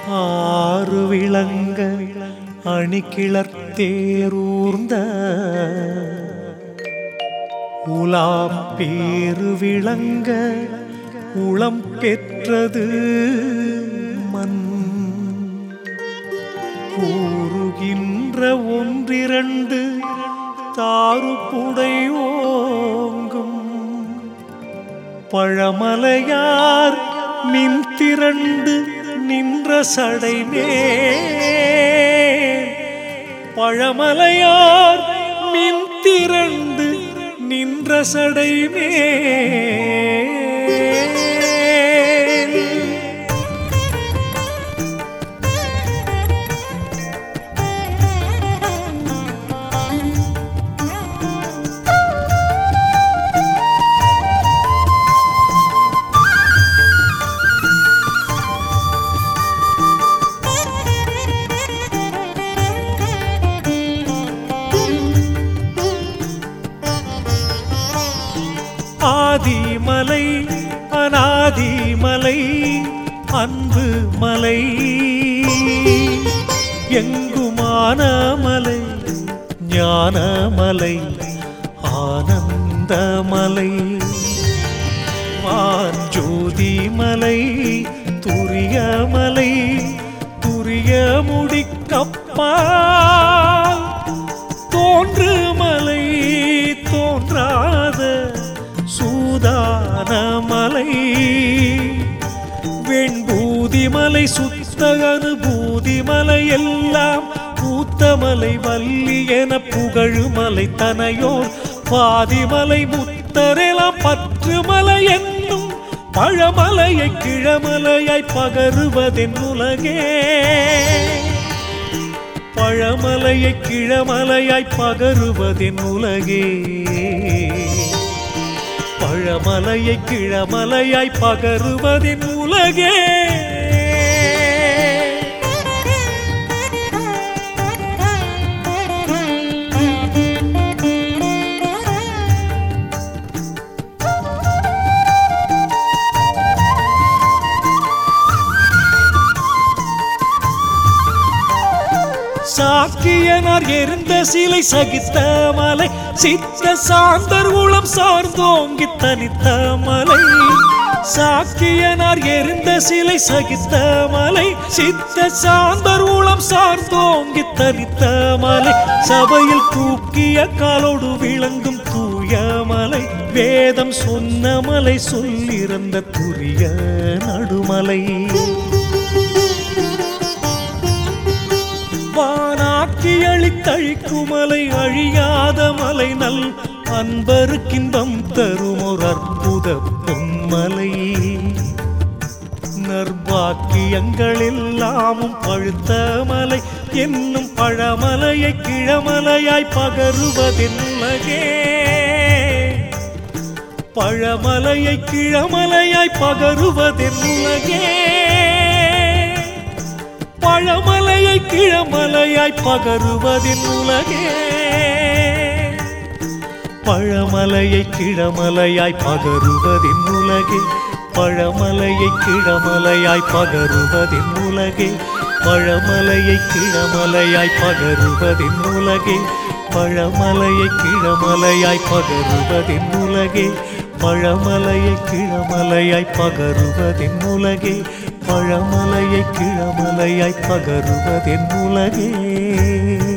ஆறு விளங்க அணிகிளர்த்தேரூர்ந்த உலாம் பேரு விளங்க உளம் பெற்றது மண் கூறுகின்ற ஒன்றிரண்டு தாறுபுடை ஓங்கும் பழமலையார் நின் திரண்டு நின்ற சடைமே பழமலையார் மின் திரண்டு நின்ற சடைமே ஆதிமலை அநாதிமலை அன்பு மலை எங்குமான மலை ஞானமலை ஆனந்தமலை வாஞ்சோதி மலை துரியமலை துரிய முடிக்கப்பா தோன்று மலை தோன்றாத சூதான மலை வெண்பூதி மலை சுத்த அனுபூதி மலை எல்லாம் பூத்தமலை வள்ளி என புகழுமலை தனையோர் பாதிமலை முத்தரெல்லாம் பற்று மலை என்னும் பழமலையை கிழமலையாய் பகருவதென் உலகே பழமலையை கிழமலையாய் பகருவதென் உலகே பழமலையை கிழமலையாய் பகருவதின் உலகே சாக்கியனார் எரிந்த சிலை சகித்த மலை சித்த சாந்தர் உளம் சார்ந்தோங்கி தனித்த மலை சாக்கியனார் எரிந்த சிலை சகித்த மலை சித்த சாந்தர் உளம் சார்ந்தோங்கி தனித்த மலை சபையில் தூக்கிய காலோடு விளங்கும் தூய மலை வேதம் சொன்ன மலை சொல்லிருந்த துரிய நடுமலை வானாக்கி அழித்தழிக்குமலை அழியாத மலை நல் அன்பருக்கின்பம் தரும் ஒரு அற்புத பொன்மலை நற்பாக்கியங்கள் எல்லாமும் பழுத்த மலை என்னும் பழமலையை கிழமலையாய் பகருவதென் உலகே பழமலையை கிழமலையாய் பகருவதென் உலகே பழமலையை கிழமலையாய் பகருவதின் உலகே பழமலையை கிழமலையாய் பகருவதின் உலகே பழமலையை கிழமலையாய் பகருவதின் உலகே பழமலையை கிழமலையாய் பகருவதின் உலகே பழமலையை கிழமலையாய் பகருவதின் உலகே பழமலையை கிழமலையாய் பகருவதின் உலகே பழமலையை கிழமலையாய் பகருவதென் உலகே